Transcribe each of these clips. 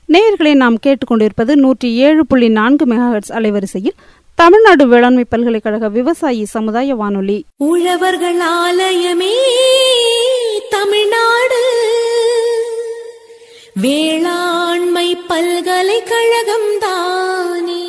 நேயர்களை நாம் கேட்டுக்கொண்டிருப்பது நூற்றி ஏழு புள்ளி நான்கு மெகாஹெட்ஸ் அலைவரிசையில் தமிழ்நாடு வேளாண்மை பல்கலைக்கழக விவசாயி சமுதாய வானொலி உழவர்கள் ஆலயமே தமிழ்நாடு வேளாண்மை பல்கலைக்கழகம் தானே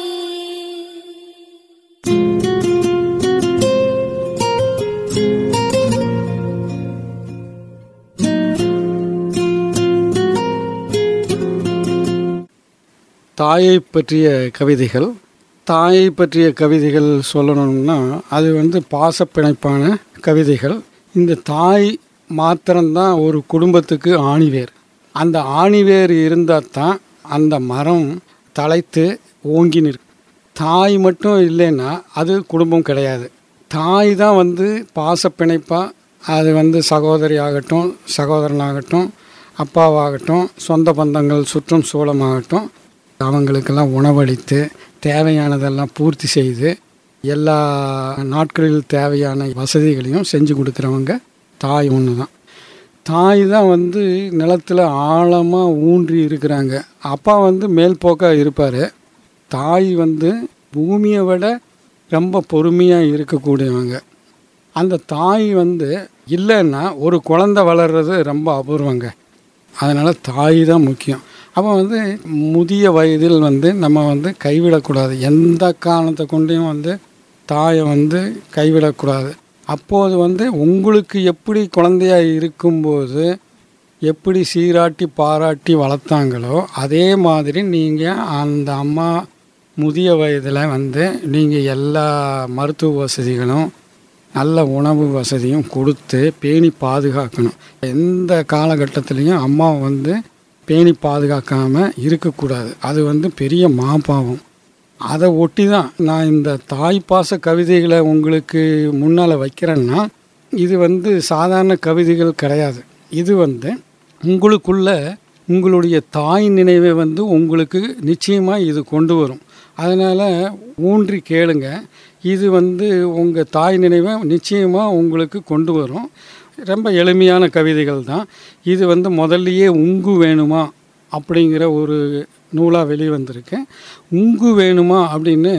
தாயை பற்றிய கவிதைகள் தாயை பற்றிய கவிதைகள் சொல்லணும்னா அது வந்து பாசப்பிணைப்பான கவிதைகள் இந்த தாய் மாத்திரம்தான் ஒரு குடும்பத்துக்கு ஆணிவேர் அந்த ஆணிவேர் இருந்தால் தான் அந்த மரம் தலைத்து ஓங்கி நிற்கும் தாய் மட்டும் இல்லைன்னா அது குடும்பம் கிடையாது தாய் தான் வந்து பாசப்பிணைப்பாக அது வந்து சகோதரி ஆகட்டும் சகோதரனாகட்டும் அப்பாவாகட்டும் சொந்த பந்தங்கள் சுற்றும் சூழமாகட்டும் அவங்களுக்கெல்லாம் உணவளித்து தேவையானதெல்லாம் பூர்த்தி செய்து எல்லா நாட்களில் தேவையான வசதிகளையும் செஞ்சு கொடுக்குறவங்க தாய் ஒன்று தான் தாய் தான் வந்து நிலத்தில் ஆழமாக ஊன்றி இருக்கிறாங்க அப்பா வந்து மேல்போக்காக இருப்பார் தாய் வந்து பூமியை விட ரொம்ப பொறுமையாக இருக்கக்கூடியவங்க அந்த தாய் வந்து இல்லைன்னா ஒரு குழந்தை வளர்றது ரொம்ப அபூர்வங்க அதனால் தாய் தான் முக்கியம் அப்போ வந்து முதிய வயதில் வந்து நம்ம வந்து கைவிடக்கூடாது எந்த காரணத்தை கொண்டையும் வந்து தாயை வந்து கைவிடக்கூடாது அப்போது வந்து உங்களுக்கு எப்படி குழந்தையாக இருக்கும்போது எப்படி சீராட்டி பாராட்டி வளர்த்தாங்களோ அதே மாதிரி நீங்கள் அந்த அம்மா முதிய வயதில் வந்து நீங்கள் எல்லா மருத்துவ வசதிகளும் நல்ல உணவு வசதியும் கொடுத்து பேணி பாதுகாக்கணும் எந்த காலகட்டத்திலையும் அம்மாவை வந்து பேணி பாதுகாக்காமல் இருக்கக்கூடாது அது வந்து பெரிய மாபாவம் அதை ஒட்டி தான் நான் இந்த தாய்ப்பாச கவிதைகளை உங்களுக்கு முன்னால் வைக்கிறேன்னா இது வந்து சாதாரண கவிதைகள் கிடையாது இது வந்து உங்களுக்குள்ள உங்களுடைய தாய் நினைவை வந்து உங்களுக்கு நிச்சயமாக இது கொண்டு வரும் அதனால் ஊன்றி கேளுங்க இது வந்து உங்கள் தாய் நினைவை நிச்சயமாக உங்களுக்கு கொண்டு வரும் ரொம்ப எளிமையான கவிதைகள் தான் இது வந்து முதல்லையே உங்கு வேணுமா அப்படிங்கிற ஒரு நூலாக வெளிவந்திருக்கு உங்கு வேணுமா அப்படின்னு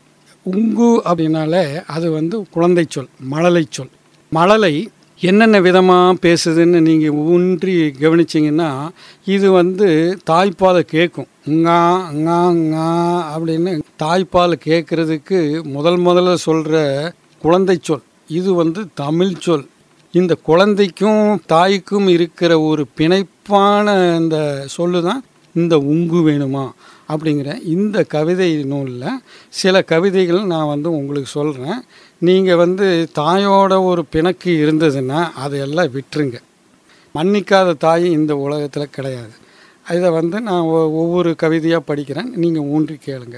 உங்கு அப்படின்னாலே அது வந்து குழந்தை சொல் மழலை சொல் மழலை என்னென்ன விதமாக பேசுதுன்னு நீங்கள் ஊன்றி கவனிச்சிங்கன்னா இது வந்து தாய்ப்பாலை கேட்கும் ங்கா ங்கா ங்கா அப்படின்னு தாய்ப்பால் கேட்குறதுக்கு முதல் முதல்ல சொல்கிற குழந்தை சொல் இது வந்து தமிழ் சொல் இந்த குழந்தைக்கும் தாய்க்கும் இருக்கிற ஒரு பிணைப்பான இந்த சொல்லு தான் இந்த உங்கு வேணுமா அப்படிங்கிற இந்த கவிதை நூலில் சில கவிதைகள் நான் வந்து உங்களுக்கு சொல்கிறேன் நீங்கள் வந்து தாயோட ஒரு பிணக்கு இருந்ததுன்னா அதையெல்லாம் விட்டுருங்க மன்னிக்காத தாய் இந்த உலகத்தில் கிடையாது இதை வந்து நான் ஒ- ஒவ்வொரு கவிதையாக படிக்கிறேன் நீங்கள் ஊன்றி கேளுங்க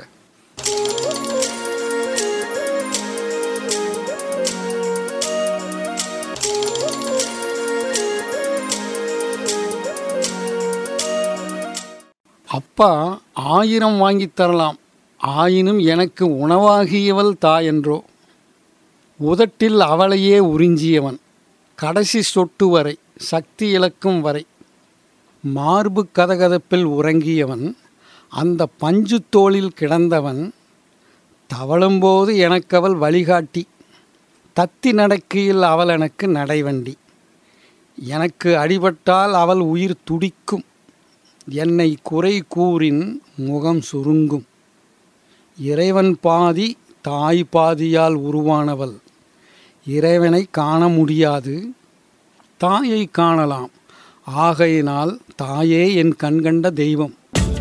அப்பா ஆயிரம் வாங்கித் தரலாம் ஆயினும் எனக்கு உணவாகியவள் தாயென்றோ உதட்டில் அவளையே உறிஞ்சியவன் கடைசி சொட்டு வரை சக்தி இழக்கும் வரை மார்பு கதகதப்பில் உறங்கியவன் அந்த பஞ்சு தோளில் கிடந்தவன் தவழும்போது எனக்கவள் வழிகாட்டி தத்தி நடக்கையில் அவள் எனக்கு நடைவண்டி எனக்கு அடிபட்டால் அவள் உயிர் துடிக்கும் என்னை குறை கூறின் முகம் சுருங்கும் இறைவன் பாதி தாய் பாதியால் உருவானவள் இறைவனை காண முடியாது தாயை காணலாம் ஆகையினால் தாயே என் கண்கண்ட தெய்வம்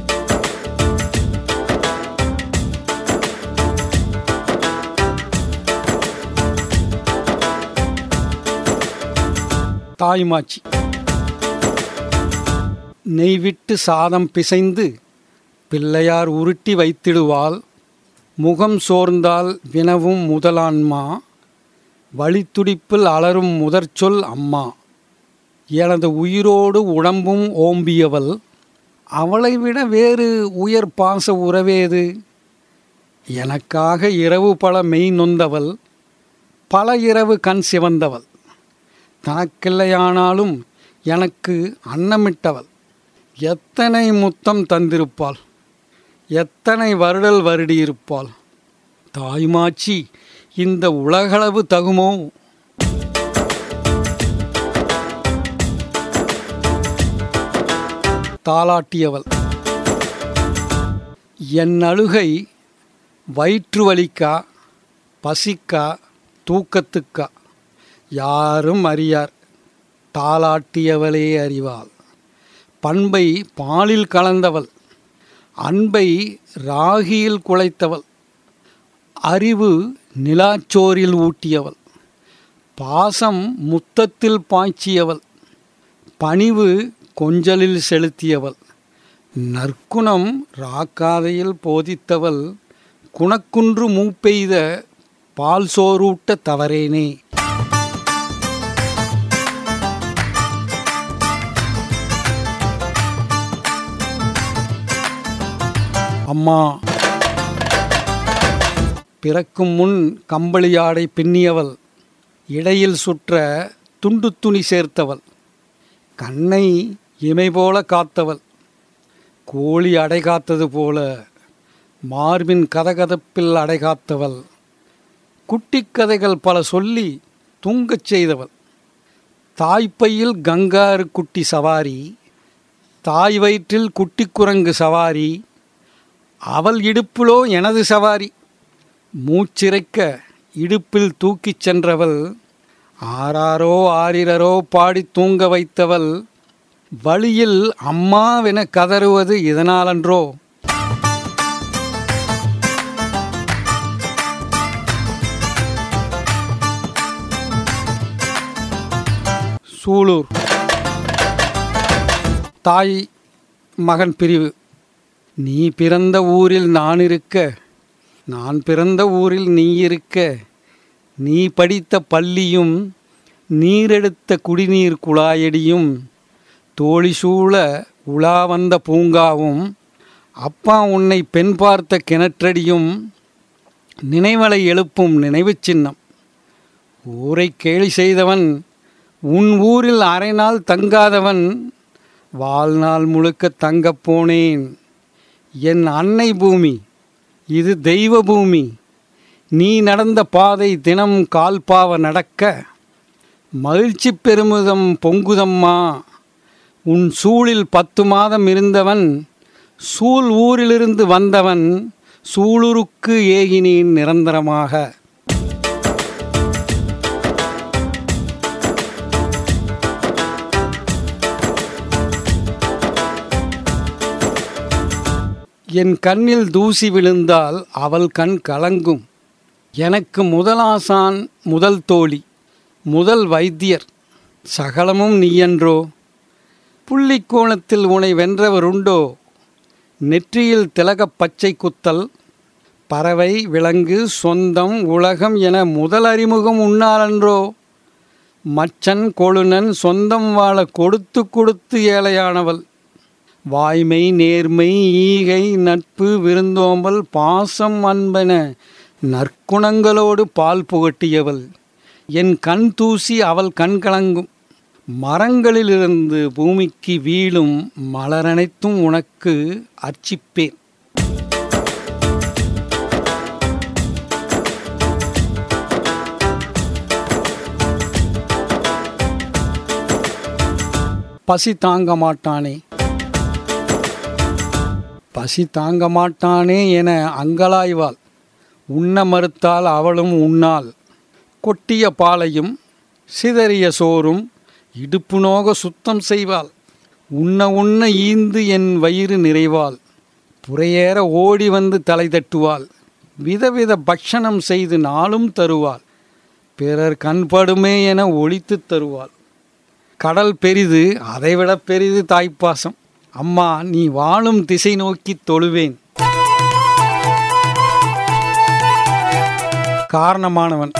தாய்மாச்சி நெய் விட்டு சாதம் பிசைந்து பிள்ளையார் உருட்டி வைத்திடுவாள் முகம் சோர்ந்தால் வினவும் முதலான்மா வழித்துடிப்பில் அலரும் முதற்சொல் அம்மா எனது உயிரோடு உடம்பும் ஓம்பியவள் அவளை விட வேறு உயர் பாச உறவேது எனக்காக இரவு பல மெய் நொந்தவள் பல இரவு கண் சிவந்தவள் தனக்கில்லையானாலும் எனக்கு அன்னமிட்டவள் எத்தனை முத்தம் தந்திருப்பாள் எத்தனை வருடல் வருடியிருப்பாள் தாய்மாச்சி இந்த உலகளவு தகுமோ தாளாட்டியவள் என் அழுகை வயிற்று வலிக்கா பசிக்கா தூக்கத்துக்கா யாரும் அறியார் தாளாட்டியவளே அறிவாள் பண்பை பாலில் கலந்தவள் அன்பை ராகியில் குலைத்தவள் அறிவு நிலாச்சோரில் ஊட்டியவள் பாசம் முத்தத்தில் பாய்ச்சியவள் பணிவு கொஞ்சலில் செலுத்தியவள் நற்குணம் ராக்காதையில் போதித்தவள் குணக்குன்று மூப்பெய்த பால் சோறூட்ட தவறேனே அம்மா பிறக்கும் முன் கம்பளியாடை பின்னியவள் இடையில் சுற்ற துண்டு துணி சேர்த்தவள் கண்ணை இமை போல காத்தவள் கோழி அடை காத்தது போல மார்பின் கதகதப்பில் அடை காத்தவள் குட்டிக் கதைகள் பல சொல்லி தூங்கச் செய்தவள் தாய்ப்பையில் கங்காரு குட்டி சவாரி தாய் வயிற்றில் குட்டி குரங்கு சவாரி அவள் இடுப்பிலோ எனது சவாரி மூச்சிறைக்க இடுப்பில் தூக்கிச் சென்றவள் ஆறாரோ ஆரிரரோ பாடி தூங்க வைத்தவள் வழியில் அம்மாவென கதறுவது இதனாலன்றோ சூலூர் தாய் மகன் பிரிவு நீ பிறந்த ஊரில் நான் இருக்க நான் பிறந்த ஊரில் நீ இருக்க நீ படித்த பள்ளியும் நீரெடுத்த குடிநீர் குழாயடியும் தோழி சூழ உலா வந்த பூங்காவும் அப்பா உன்னை பெண் பார்த்த கிணற்றடியும் நினைவலை எழுப்பும் நினைவுச் சின்னம் ஊரை கேலி செய்தவன் உன் ஊரில் அரை நாள் தங்காதவன் வாழ்நாள் முழுக்க தங்கப் போனேன் என் அன்னை பூமி இது தெய்வ பூமி நீ நடந்த பாதை தினம் கால்பாவ நடக்க மகிழ்ச்சி பெருமிதம் பொங்குதம்மா உன் சூழில் பத்து மாதம் இருந்தவன் சூழ் ஊரிலிருந்து வந்தவன் சூளுருக்கு ஏகினேன் நிரந்தரமாக என் கண்ணில் தூசி விழுந்தால் அவள் கண் கலங்கும் எனக்கு முதலாசான் முதல் தோழி முதல் வைத்தியர் சகலமும் நீயன்றோ புள்ளிக்கோணத்தில் உனை வென்றவருண்டோ நெற்றியில் திலகப் பச்சை குத்தல் பறவை விலங்கு சொந்தம் உலகம் என முதல் அறிமுகம் உண்ணாலன்றோ மச்சன் கொழுனன் சொந்தம் வாழ கொடுத்து கொடுத்து ஏழையானவள் வாய்மை நேர்மை ஈகை நட்பு விருந்தோம்பல் பாசம் அன்பென நற்குணங்களோடு பால் புகட்டியவள் என் கண் தூசி அவள் கண் கலங்கும் மரங்களிலிருந்து பூமிக்கு வீழும் மலரனைத்தும் உனக்கு அர்ச்சிப்பேன் பசி தாங்க மாட்டானே பசி தாங்க மாட்டானே என அங்கலாய்வாள் உண்ண மறுத்தால் அவளும் உண்ணாள் கொட்டிய பாலையும் சிதறிய சோறும் இடுப்பு நோக சுத்தம் செய்வாள் உண்ண உண்ண ஈந்து என் வயிறு நிறைவாள் புறையேற ஓடி வந்து தலை தட்டுவாள் விதவித பக்ஷணம் செய்து நாளும் தருவாள் பிறர் கண்படுமே என ஒழித்துத் தருவாள் கடல் பெரிது அதைவிட பெரிது தாய்ப்பாசம் அம்மா நீ வாழும் திசை நோக்கி தொழுவேன் காரணமானவன்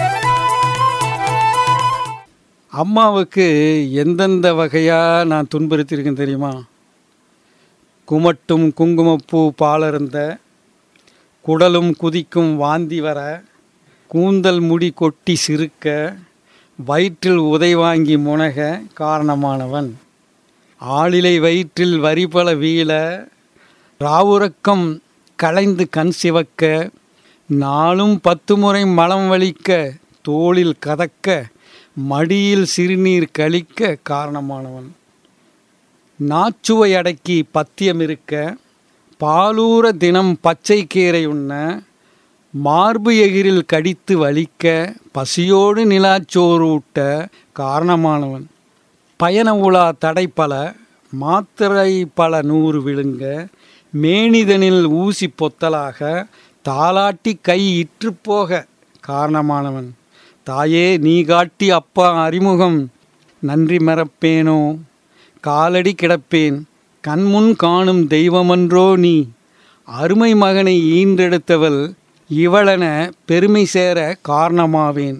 அம்மாவுக்கு எந்தெந்த வகையாக நான் துன்புறுத்தியிருக்கேன் தெரியுமா குமட்டும் குங்குமப்பூ பாலருந்த குடலும் குதிக்கும் வாந்தி வர கூந்தல் முடி கொட்டி சிறுக்க வயிற்றில் உதை வாங்கி முனக காரணமானவன் ஆளிலை வயிற்றில் வரிபல வீழ ராவுறக்கம் களைந்து கண் சிவக்க நாளும் பத்து முறை மலம் வலிக்க தோளில் கதக்க மடியில் சிறுநீர் கழிக்க காரணமானவன் நாச்சுவை அடக்கி பத்தியம் இருக்க பாலூர தினம் பச்சை கீரை உண்ண மார்பு எகிரில் கடித்து வலிக்க பசியோடு நிலாச்சோறு ஊட்ட காரணமானவன் பயண உலா தடைப்பல மாத்திரை பல நூறு விழுங்க மேனிதனில் ஊசி பொத்தலாக தாலாட்டி கை இற்று போக காரணமானவன் தாயே நீ காட்டி அப்பா அறிமுகம் நன்றி மறப்பேனோ காலடி கிடப்பேன் கண்முன் காணும் தெய்வமன்றோ நீ அருமை மகனை ஈன்றெடுத்தவள் இவளென பெருமை சேர காரணமாவேன்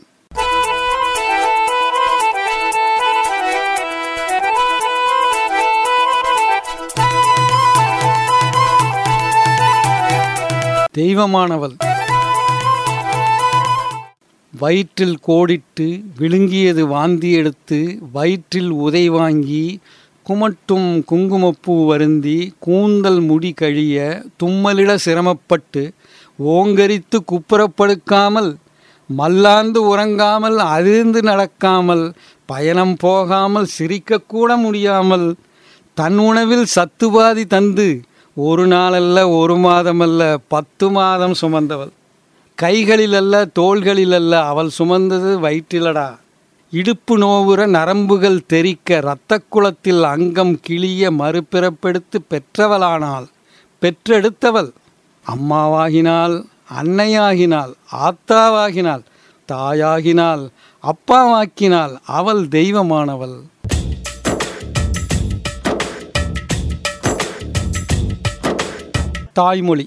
தெய்வமானவள் வயிற்றில் கோடிட்டு விழுங்கியது வாந்தி எடுத்து வயிற்றில் உதை வாங்கி குமட்டும் குங்குமப்பூ வருந்தி கூந்தல் முடி கழிய தும்மலிட சிரமப்பட்டு ஓங்கரித்து குப்புறப்படுக்காமல் மல்லாந்து உறங்காமல் அதிர்ந்து நடக்காமல் பயணம் போகாமல் சிரிக்கக்கூட முடியாமல் தன் உணவில் சத்துபாதி தந்து ஒரு நாளல்ல ஒரு மாதமல்ல பத்து மாதம் சுமந்தவள் கைகளிலல்ல தோள்களிலல்ல அவள் சுமந்தது வயிற்றிலடா இடுப்பு நோவுற நரம்புகள் தெறிக்க இரத்தக் குளத்தில் அங்கம் கிளிய மறுபிறப்பெடுத்து பெற்றவளானாள் பெற்றெடுத்தவள் அம்மாவாகினாள் அன்னையாகினாள் ஆத்தாவாகினாள் தாயாகினாள் அப்பாவாக்கினாள் அவள் தெய்வமானவள் தாய்மொழி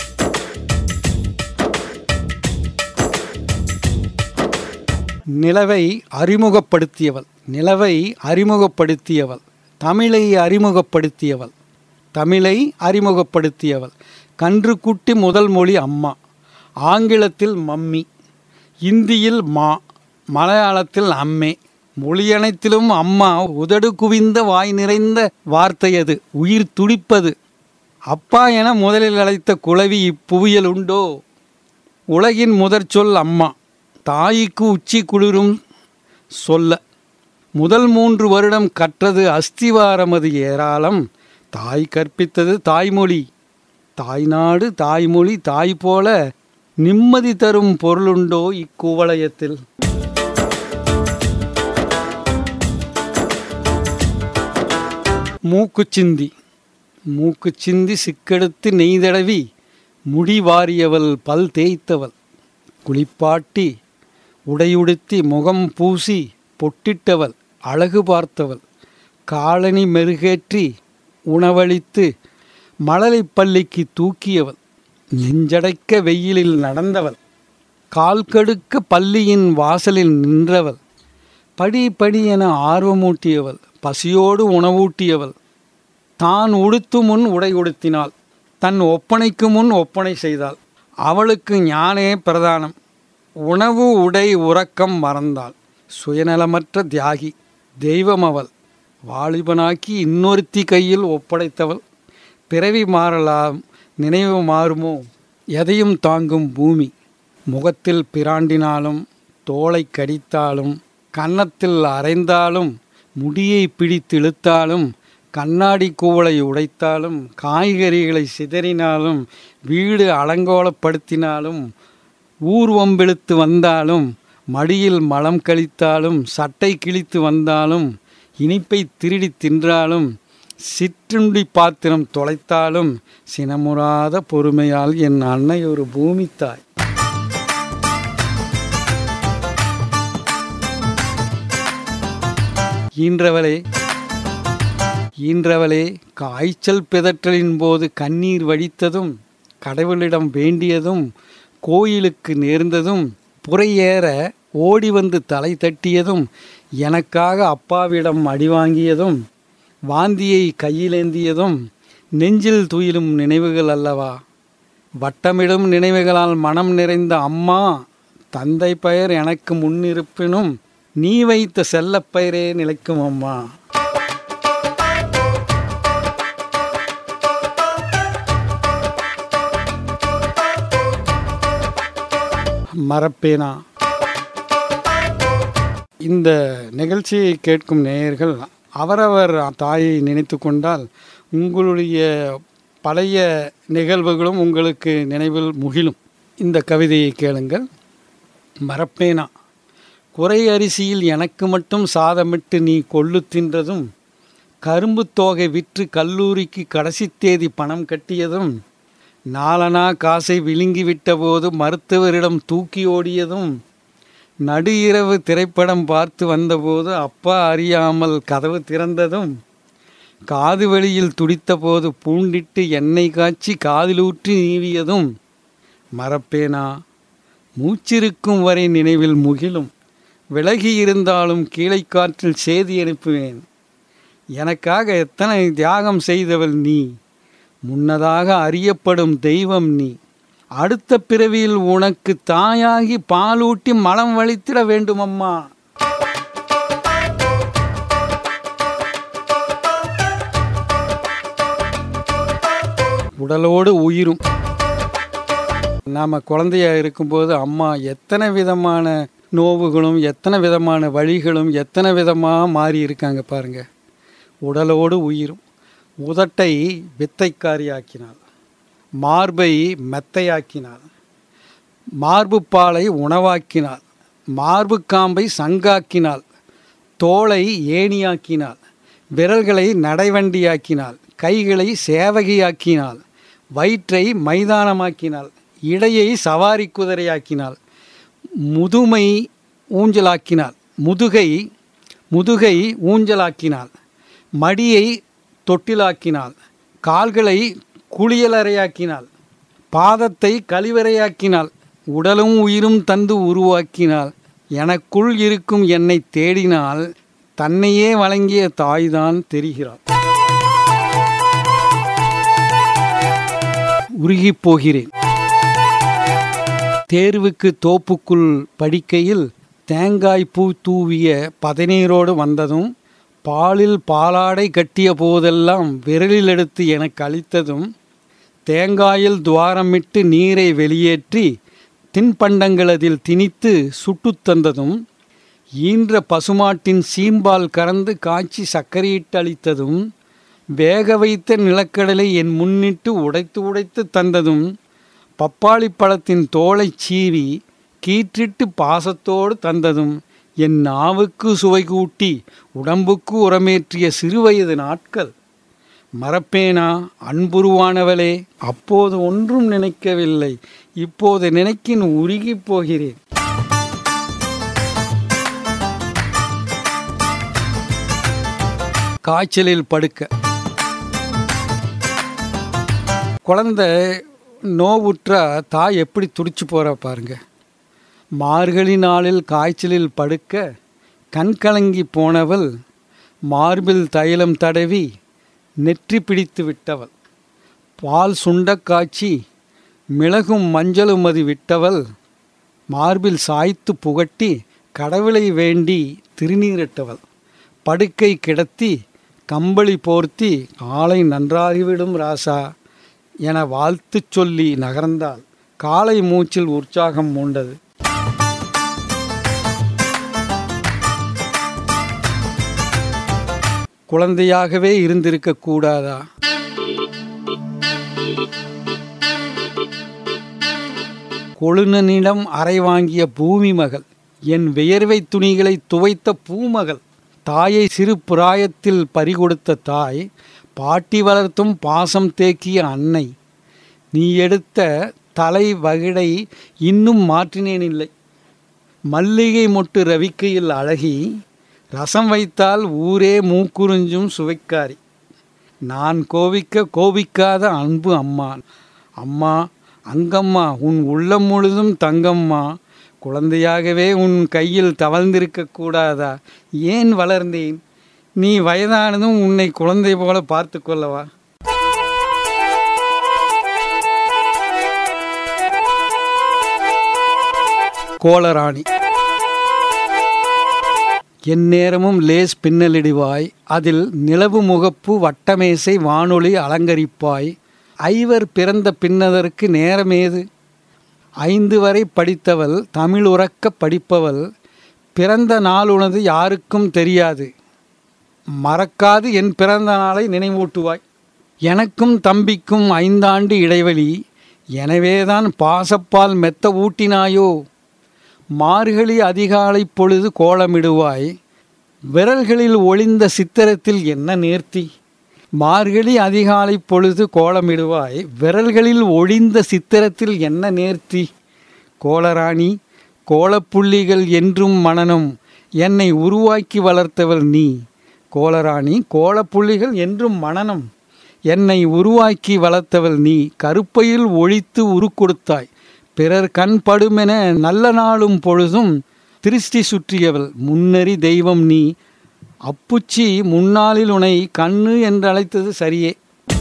நிலவை அறிமுகப்படுத்தியவள் நிலவை அறிமுகப்படுத்தியவள் தமிழை அறிமுகப்படுத்தியவள் தமிழை அறிமுகப்படுத்தியவள் கன்றுக்குட்டி முதல் மொழி அம்மா ஆங்கிலத்தில் மம்மி இந்தியில் மா மலையாளத்தில் அம்மே மொழியனைத்திலும் அம்மா உதடு குவிந்த வாய் நிறைந்த வார்த்தை அது உயிர் துடிப்பது அப்பா என முதலில் அழைத்த குளவி இப்புவியல் உண்டோ உலகின் முதற் சொல் அம்மா தாய்க்கு உச்சி குளிரும் சொல்ல முதல் மூன்று வருடம் கற்றது அஸ்திவாரமது ஏராளம் தாய் கற்பித்தது தாய்மொழி தாய்நாடு தாய்மொழி தாய் போல நிம்மதி தரும் பொருளுண்டோ இக்குவலயத்தில் மூக்குச்சிந்தி மூக்குச்சிந்தி சிக்கெடுத்து நெய்தடவி முடி வாரியவள் பல் தேய்த்தவள் குளிப்பாட்டி உடையுடுத்தி முகம் பூசி பொட்டிட்டவள் அழகு பார்த்தவள் காலணி மெருகேற்றி உணவளித்து மழலைப் பள்ளிக்கு தூக்கியவள் நெஞ்சடைக்க வெயிலில் நடந்தவள் கால் கடுக்க பள்ளியின் வாசலில் நின்றவள் படி படி என ஆர்வமூட்டியவள் பசியோடு உணவூட்டியவள் தான் உடுத்து முன் உடை உடுத்தினாள் தன் ஒப்பனைக்கு முன் ஒப்பனை செய்தாள் அவளுக்கு ஞானே பிரதானம் உணவு உடை உறக்கம் மறந்தாள் சுயநலமற்ற தியாகி தெய்வம் அவள் வாலிபனாக்கி இன்னொருத்தி கையில் ஒப்படைத்தவள் பிறவி மாறலாம் நினைவு மாறுமோ எதையும் தாங்கும் பூமி முகத்தில் பிராண்டினாலும் தோலை கடித்தாலும் கன்னத்தில் அரைந்தாலும் முடியை பிடித்திழுத்தாலும் கண்ணாடி கூவலை உடைத்தாலும் காய்கறிகளை சிதறினாலும் வீடு அலங்கோலப்படுத்தினாலும் ஊர்வம்பிழுத்து வந்தாலும் மடியில் மலம் கழித்தாலும் சட்டை கிழித்து வந்தாலும் இனிப்பை திருடி தின்றாலும் சிற்றுண்டி பாத்திரம் தொலைத்தாலும் சினமுறாத பொறுமையால் என் அன்னை ஒரு பூமித்தாய் ஈன்றவளே ஈன்றவளே காய்ச்சல் பிதற்றலின் போது கண்ணீர் வடித்ததும் கடவுளிடம் வேண்டியதும் கோயிலுக்கு நேர்ந்ததும் புறையேற ஓடி வந்து தலை தட்டியதும் எனக்காக அப்பாவிடம் அடி வாங்கியதும் வாந்தியை கையிலேந்தியதும் நெஞ்சில் துயிலும் நினைவுகள் அல்லவா வட்டமிடும் நினைவுகளால் மனம் நிறைந்த அம்மா தந்தை பெயர் எனக்கு முன்னிருப்பினும் நீ வைத்த செல்லப்பெயரே நிலைக்கும் அம்மா மரப்பேனா இந்த நிகழ்ச்சியை கேட்கும் நேயர்கள் அவரவர் தாயை நினைத்து கொண்டால் உங்களுடைய பழைய நிகழ்வுகளும் உங்களுக்கு நினைவில் முகிலும் இந்த கவிதையை கேளுங்கள் மரப்பேனா குறை அரிசியில் எனக்கு மட்டும் சாதமிட்டு நீ கொள்ளு தின்றதும் கரும்பு தோகை விற்று கல்லூரிக்கு கடைசி தேதி பணம் கட்டியதும் நாலனா காசை விழுங்கிவிட்ட போது மருத்துவரிடம் தூக்கி ஓடியதும் நடு இரவு திரைப்படம் பார்த்து வந்தபோது அப்பா அறியாமல் கதவு திறந்ததும் காது வெளியில் துடித்தபோது பூண்டிட்டு எண்ணெய் காய்ச்சி காதிலூற்றி நீவியதும் மறப்பேனா மூச்சிருக்கும் வரை நினைவில் முகிலும் விலகி இருந்தாலும் கீழைக்காற்றில் செய்தி அனுப்புவேன் எனக்காக எத்தனை தியாகம் செய்தவள் நீ முன்னதாக அறியப்படும் தெய்வம் நீ அடுத்த பிறவியில் உனக்கு தாயாகி பாலூட்டி மலம் வலித்திட வேண்டுமம்மா உடலோடு உயிரும் நாம் குழந்தையா இருக்கும்போது அம்மா எத்தனை விதமான நோவுகளும் எத்தனை விதமான வழிகளும் எத்தனை விதமாக மாறி இருக்காங்க பாருங்க உடலோடு உயிரும் உதட்டை வித்தைக்காரியாக்கினாள் மார்பை மெத்தையாக்கினாள் மார்பு பாலை உணவாக்கினாள் மார்பு காம்பை சங்காக்கினாள் தோளை ஏணியாக்கினாள் விரல்களை நடைவண்டியாக்கினாள் கைகளை சேவகியாக்கினாள் வயிற்றை மைதானமாக்கினாள் இடையை சவாரி குதிரையாக்கினாள் முதுமை ஊஞ்சலாக்கினாள் முதுகை முதுகை ஊஞ்சலாக்கினாள் மடியை தொட்டிலாக்கினாள் கால்களை குளியலறையாக்கினாள் பாதத்தை கழிவறையாக்கினாள் உடலும் உயிரும் தந்து உருவாக்கினாள் எனக்குள் இருக்கும் என்னை தேடினால் தன்னையே வழங்கிய தாய்தான் தெரிகிறாள் உருகிப் போகிறேன் தேர்வுக்கு தோப்புக்குள் படிக்கையில் தேங்காய் பூ தூவிய பதநீரோடு வந்ததும் பாலில் பாலாடை கட்டிய போதெல்லாம் விரலில் எடுத்து எனக்கு அளித்ததும் தேங்காயில் துவாரமிட்டு நீரை வெளியேற்றி தின்பண்டங்கள் அதில் திணித்து சுட்டுத் தந்ததும் ஈன்ற பசுமாட்டின் சீம்பால் கறந்து காய்ச்சி சர்க்கரையிட்டு அளித்ததும் வேக வைத்த நிலக்கடலை என் முன்னிட்டு உடைத்து உடைத்து தந்ததும் பப்பாளி பழத்தின் தோலை சீவி கீற்றிட்டு பாசத்தோடு தந்ததும் என் நாவுக்கு சுவை கூட்டி உடம்புக்கு உரமேற்றிய சிறுவயது நாட்கள் மறப்பேனா அன்புருவானவளே அப்போது ஒன்றும் நினைக்கவில்லை இப்போது நினைக்கின் உருகிப் போகிறேன் காய்ச்சலில் படுக்க குழந்தை நோவுற்றா தாய் எப்படி துடிச்சு போகிறா பாருங்க மார்கழி நாளில் காய்ச்சலில் படுக்க கண் கலங்கி போனவள் மார்பில் தைலம் தடவி நெற்றி பிடித்து விட்டவள் பால் சுண்டக் காய்ச்சி மிளகும் மஞ்சளும் அது விட்டவள் மார்பில் சாய்த்து புகட்டி கடவுளை வேண்டி திருநீரிட்டவள் படுக்கை கிடத்தி கம்பளி போர்த்தி ஆளை நன்றாகிவிடும் ராசா என வாழ்த்துச் சொல்லி நகர்ந்தால் காலை மூச்சில் உற்சாகம் மூண்டது குழந்தையாகவே இருந்திருக்க கூடாதா கொழுநனிடம் அறை வாங்கிய பூமி மகள் என் வியர்வை துணிகளை துவைத்த பூமகள் தாயை சிறு பிராயத்தில் பறிகொடுத்த தாய் பாட்டி வளர்த்தும் பாசம் தேக்கிய அன்னை நீ எடுத்த தலை வகிடை இன்னும் மாற்றினேன் இல்லை மல்லிகை மொட்டு ரவிக்கையில் அழகி ரசம் வைத்தால் ஊரே மூக்குறிஞ்சும் சுவைக்காரி நான் கோபிக்க கோபிக்காத அன்பு அம்மா அம்மா அங்கம்மா உன் உள்ளம் முழுதும் தங்கம்மா குழந்தையாகவே உன் கையில் தவழ்ந்திருக்க கூடாதா ஏன் வளர்ந்தேன் நீ வயதானதும் உன்னை குழந்தை போல பார்த்து கொள்ளவா கோளராணி எந்நேரமும் லேஸ் பின்னலிடுவாய் அதில் நிலவு முகப்பு வட்டமேசை வானொலி அலங்கரிப்பாய் ஐவர் பிறந்த பின்னதற்கு நேரமேது ஐந்து வரை படித்தவள் தமிழ் உறக்க படிப்பவள் பிறந்த நாள் உனது யாருக்கும் தெரியாது மறக்காது என் பிறந்த நாளை நினைவூட்டுவாய் எனக்கும் தம்பிக்கும் ஐந்தாண்டு இடைவெளி எனவேதான் பாசப்பால் மெத்த ஊட்டினாயோ மார்கழி அதிகாலை பொழுது கோலமிடுவாய் விரல்களில் ஒளிந்த சித்திரத்தில் என்ன நேர்த்தி மார்கழி அதிகாலை பொழுது கோலமிடுவாய் விரல்களில் ஒளிந்த சித்திரத்தில் என்ன நேர்த்தி கோலராணி கோலப்புள்ளிகள் என்றும் மனனும் என்னை உருவாக்கி வளர்த்தவள் நீ கோலராணி கோலப்புள்ளிகள் என்றும் மனனம் என்னை உருவாக்கி வளர்த்தவள் நீ கருப்பையில் ஒழித்து உருக்கொடுத்தாய் பிறர் கண் படுமென நல்ல நாளும் பொழுதும் திருஷ்டி சுற்றியவள் முன்னறி தெய்வம் நீ அப்புச்சி முன்னாளில் உனை கண்ணு என்று அழைத்தது சரியே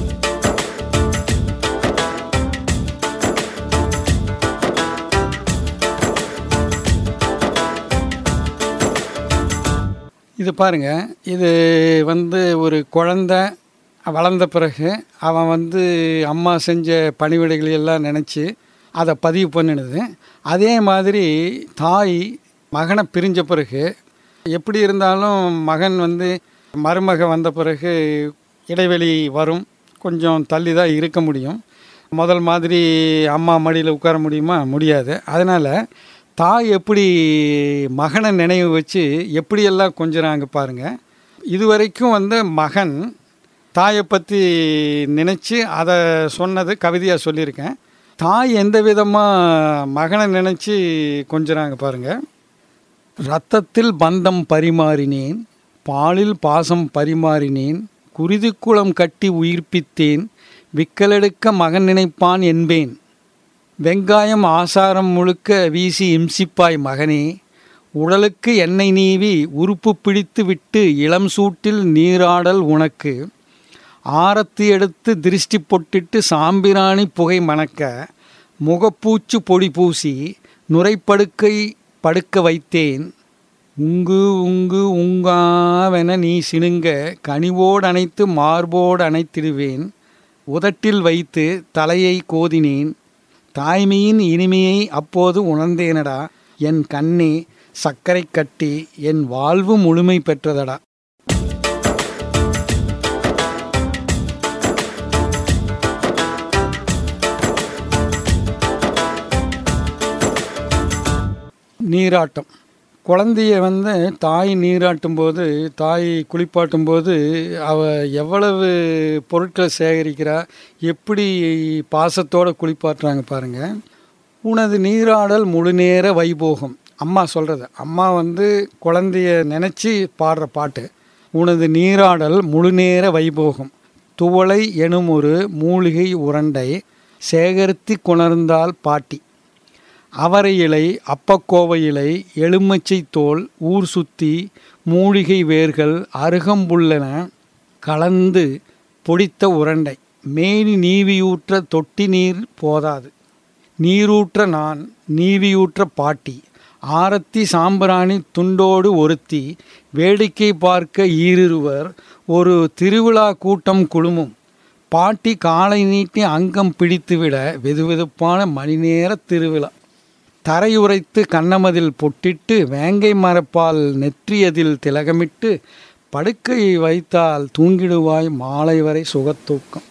இது பாருங்க இது வந்து ஒரு குழந்தை வளர்ந்த பிறகு அவன் வந்து அம்மா செஞ்ச பணிவிடைகளை எல்லாம் நினச்சி அதை பதிவு பண்ணினது அதே மாதிரி தாய் மகனை பிரிஞ்ச பிறகு எப்படி இருந்தாலும் மகன் வந்து மருமக வந்த பிறகு இடைவெளி வரும் கொஞ்சம் தள்ளி தான் இருக்க முடியும் முதல் மாதிரி அம்மா மடியில் உட்கார முடியுமா முடியாது அதனால் தாய் எப்படி மகனை நினைவு வச்சு எப்படியெல்லாம் கொஞ்சுறாங்க பாருங்கள் இதுவரைக்கும் வந்து மகன் தாயை பற்றி நினச்சி அதை சொன்னது கவிதையாக சொல்லியிருக்கேன் தாய் எந்த விதமாக மகனை நினச்சி கொஞ்சுறாங்க பாருங்கள் இரத்தத்தில் பந்தம் பரிமாறினேன் பாலில் பாசம் பரிமாறினேன் குருதிக்குளம் கட்டி உயிர்ப்பித்தேன் விக்கலெடுக்க மகன் நினைப்பான் என்பேன் வெங்காயம் ஆசாரம் முழுக்க வீசி இம்சிப்பாய் மகனே உடலுக்கு எண்ணெய் நீவி உறுப்பு பிடித்து விட்டு இளம் சூட்டில் நீராடல் உனக்கு ஆரத்தி எடுத்து திருஷ்டி பொட்டிட்டு சாம்பிராணி புகை மணக்க முகப்பூச்சு பொடி பூசி நுரைப்படுக்கை படுக்க வைத்தேன் உங்கு உங்கு உங்காவென நீ சினுங்க கனிவோடு அணைத்து மார்போடு அணைத்திடுவேன் உதட்டில் வைத்து தலையை கோதினேன் தாய்மையின் இனிமையை அப்போது உணர்ந்தேனடா என் கண்ணே சர்க்கரை கட்டி என் வாழ்வு முழுமை பெற்றதடா நீராட்டம் குழந்தைய வந்து தாய் நீராட்டும் போது தாய் குளிப்பாட்டும் போது அவ எவ்வளவு பொருட்களை சேகரிக்கிறா எப்படி பாசத்தோடு குளிப்பாட்டுறாங்க பாருங்க உனது நீராடல் முழுநேர வைபோகம் அம்மா சொல்கிறது அம்மா வந்து குழந்தைய நினச்சி பாடுற பாட்டு உனது நீராடல் முழுநேர வைபோகம் துவளை எனும் ஒரு மூலிகை உரண்டை சேகரித்து கொணர்ந்தால் பாட்டி அவரை இலை அப்பக்கோவை இலை எலுமிச்சை தோல் ஊர் சுத்தி மூலிகை வேர்கள் அருகம்புல்லென கலந்து பொடித்த உரண்டை மேனி நீவியூற்ற தொட்டி நீர் போதாது நீரூற்ற நான் நீவியூற்ற பாட்டி ஆரத்தி சாம்பிராணி துண்டோடு ஒருத்தி வேடிக்கை பார்க்க ஈரிருவர் ஒரு திருவிழா கூட்டம் குழுமும் பாட்டி காலை நீட்டி அங்கம் பிடித்துவிட வெதுவெதுப்பான மணிநேர திருவிழா தரையுரைத்து கண்ணமதில் பொட்டிட்டு வேங்கை மரப்பால் நெற்றியதில் திலகமிட்டு படுக்கையை வைத்தால் தூங்கிடுவாய் மாலை வரை சுகத்தூக்கம்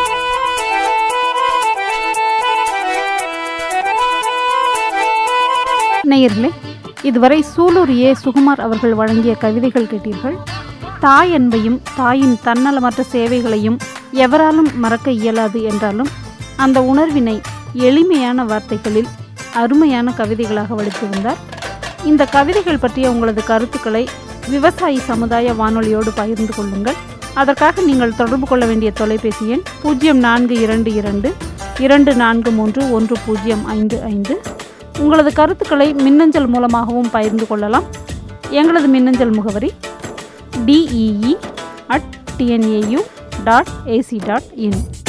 நேயர்களே இதுவரை சூலூர் ஏ சுகுமார் அவர்கள் வழங்கிய கவிதைகள் கேட்டீர்கள் தாய் அன்பையும் தாயின் தன்னலமற்ற சேவைகளையும் எவராலும் மறக்க இயலாது என்றாலும் அந்த உணர்வினை எளிமையான வார்த்தைகளில் அருமையான கவிதைகளாக வடித்திருந்தார் இந்த கவிதைகள் பற்றிய உங்களது கருத்துக்களை விவசாயி சமுதாய வானொலியோடு பகிர்ந்து கொள்ளுங்கள் அதற்காக நீங்கள் தொடர்பு கொள்ள வேண்டிய தொலைபேசி எண் பூஜ்ஜியம் நான்கு இரண்டு இரண்டு இரண்டு நான்கு மூன்று ஒன்று பூஜ்ஜியம் ஐந்து ஐந்து உங்களது கருத்துக்களை மின்னஞ்சல் மூலமாகவும் பகிர்ந்து கொள்ளலாம் எங்களது மின்னஞ்சல் முகவரி DEE at TNAU dot AC dot in